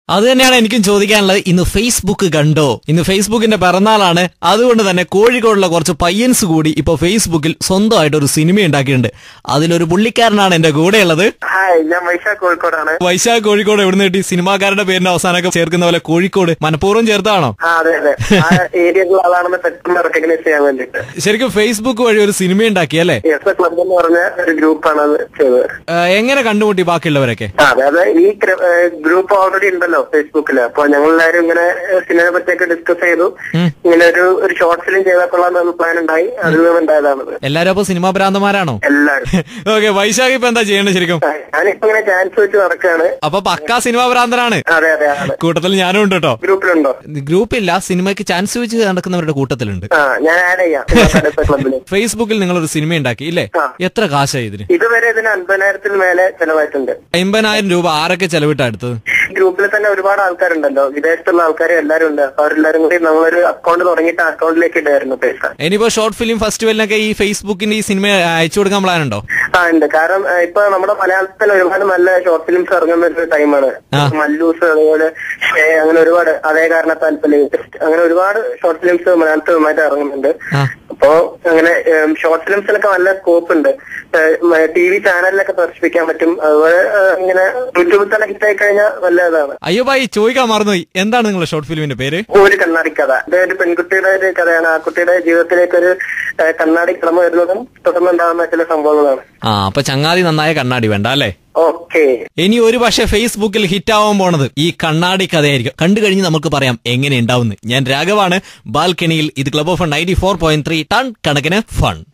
അത് തന്നെയാണ് എനിക്കും ചോദിക്കാനുള്ളത് ഇന്ന് ഫേസ്ബുക്ക് കണ്ടോ ഇന്ന് ഫേസ്ബുക്കിന്റെ പിറന്നാളാണ് അതുകൊണ്ട് തന്നെ കോഴിക്കോടുള്ള കുറച്ച് പയ്യൻസ് കൂടി ഇപ്പൊ ഫേസ്ബുക്കിൽ സ്വന്തമായിട്ട് ഒരു സിനിമ ഉണ്ടാക്കിയിട്ടുണ്ട് അതിലൊരു പുള്ളിക്കാരനാണ് എന്റെ കൂടെയുള്ളത് ഹായ് ഞാൻ വൈശാഖ് കോഴിക്കോടാണ് വൈശാഖ് കോഴിക്കോട് എവിടെ കിട്ടി സിനിമാക്കാരുടെ പേരിന്റെ അവസാനമൊക്കെ ചേർക്കുന്ന പോലെ കോഴിക്കോട് മനഃപൂർവ്വം ചേർത്താണോ ആ അതെ അതെ ആ ഏരിയയിലുള്ള ആളാണെന്ന് പെട്ടെന്ന് റെക്കഗ്നൈസ് ചെയ്യാൻ വേണ്ടിട്ട് ശരിക്കും ഫേസ്ബുക്ക് വഴി ഒരു സിനിമ ഉണ്ടാക്കി അല്ലേ എസ് ക്ലബ് എന്ന് പറഞ്ഞ ഒരു ഗ്രൂപ്പാണ് അത് ചെയ്തത് ആ, എങ്ങനെ കണ്ടുമുട്ടി ബാക്കിയുള്ളവരൊക്കെ ആ, അതെ അതെ ഈ ഗ്രൂപ്പ് ഓൾറെഡി ഉണ്ടല്ലോ ഫേസ്ബുക്കിൽ അപ്പൊ ഞങ്ങൾ എല്ലാവരും ഇങ്ങനെ സിനിമയെ പറ്റിയൊക്കെ ഡിസ്കസ് ചെയ്തു ഇങ്ങനെ ഒരു ഒരു ഷോർട്ട് ഫിലിം ചെയ്താൽ കൊള്ളാമെന്ന് പ്ലാൻ ഉണ്ടായി അതിൽ നിന്ന് ഉണ്ടായതാണത് എല്ലാരും അപ്പൊ സിനിമാ ഭ്രാന്തമാരാണോ എല്ലാവരും ഓക്കെ വൈശാഖ് ഇപ്പൊ എന്താ ചെയ്യേണ്ടത് ശരിക്കും ആ, ഞാനിപ്പോ ഇങ്ങനെ ചാൻസ് വെച്ച് നടക്കുകയാണ് അപ്പൊ പക്കാ സിനിമാ ഭ്രാന്തനാണ് അതെ അതെ ആണ് കൂട്ടത്തിൽ ഞാനും ഉണ്ട് കേട്ടോ ഗ്രൂപ്പിലുണ്ടോ ഗ്രൂപ്പില്ല സിനിമയ്ക്ക് ചാൻസ് വെച്ച് നടക്കുന്നവരുടെ കൂട്ടത്തിലുണ്ട് ആ ഞാൻ ആഡ് ചെയ്യാം അടുത്ത ക്ലബിൽ ഫേസ്ബുക്കിൽ നിങ്ങൾ ഒരു സിനിമ ഉണ്ടാക്കി ഇല്ലേ ആ. എത്ര കാശായി ഇതിന് ഇതുവരെ ഇതിന് അൻപതിനായിരത്തിന് മേലെ ചെലവായിട്ടുണ്ട് അമ്പതിനായിരം രൂപ ആരൊക്കെ ചെലവിട്ടാ എടുത്തത് ഈ ഗ്രൂപ്പിൽ തന്നെ ഒരുപാട് ആൾക്കാരുണ്ടല്ലോ വിദേശത്തുള്ള ആൾക്കാർ എല്ലാവരും ഉണ്ട് അപ്പൊ അവരെല്ലാരും കൂടി നമ്മളൊരു അക്കൗണ്ട് തുടങ്ങിയിട്ട് ആ അക്കൗണ്ടിലേക്ക് ഇടായിരുന്നു പൈസ ഇനിയിപ്പോ ഷോർട്ട് ഫിലിം ഫെസ്റ്റിവലിനൊക്കെ ഈ ഫേസ്ബുക്കിന്റെ ഈ സിനിമ അയച്ചു കൊടുക്കാൻ പ്ലാൻ ഉണ്ടോ ആ ഉണ്ട് കാരണം ഏഹ്, ഇപ്പൊ നമ്മുടെ മലയാളത്തിൽ ഒരുപാട് നല്ല ഷോർട്ട് ഫിലിംസ് ഇറങ്ങുന്ന ഒരു ടൈമാണ് ആ. മല്ലൂസ് അതുപോലെ ഷേ, അങ്ങനെ ഒരുപാട് അതേ കാരണത്താൽ ഇപ്പൊ latest അങ്ങനെ ഒരുപാട് ഷോർട്ട് ഫിലിംസ് മലയാളത്തിൽ നന്നായിട്ട് ഇറങ്ങുന്നുണ്ട് ആ. അപ്പോ അങ്ങനെ ഷോർട്ട് ഫിലിംസിലൊക്കെ നല്ല സ്കോപ്പ് ഉണ്ട് ടി വി ചാനലിലൊക്കെ പ്രദർശിപ്പിക്കാൻ പറ്റും അതുപോലെ ഏഹ്, ഇങ്ങനെ യൂട്യൂബിൽ തന്നെ ഹിറ്റ് ആയി കഴിഞ്ഞാൽ നല്ല ഇതാണ് അയ്യോ ബായി ചോദിക്കാൻ മറന്നുപോയി എന്താണ് നിങ്ങളുടെ ഷോർട്ട് ഫിലിമിന്റെ പേര് ഒരു കണ്ണാടി കഥ ഇത് ഒരു പെൺകുട്ടിയുടെ ഒരു കഥയാണ് ആ കുട്ടിയുടെ ജീവിതത്തിലേക്ക് ഒരു ഏഹ്, കണ്ണാടി കടന്നു വരുന്നതും തുടർന്നുണ്ടാകുന്ന ചില സംഭവങ്ങളാണ് ആ അപ്പൊ ചങ്ങാതി നന്നായ കണ്ണാടി വേണ്ട അല്ലേ ഓക്കെ ഇനി ഒരു പക്ഷേ ഫേസ്ബുക്കിൽ ഹിറ്റ് ആവാൻ പോണത് ഈ കണ്ണാടി കഥയായിരിക്കും കണ്ടു കഴിഞ്ഞ് നമുക്ക് പറയാം എങ്ങനെ ഉണ്ടാവുന്നു ഞാൻ രാഘവാണ് ബാൽക്കണിയിൽ ഇത് club of ninety four point three ton കണക്കിന് ഫൺ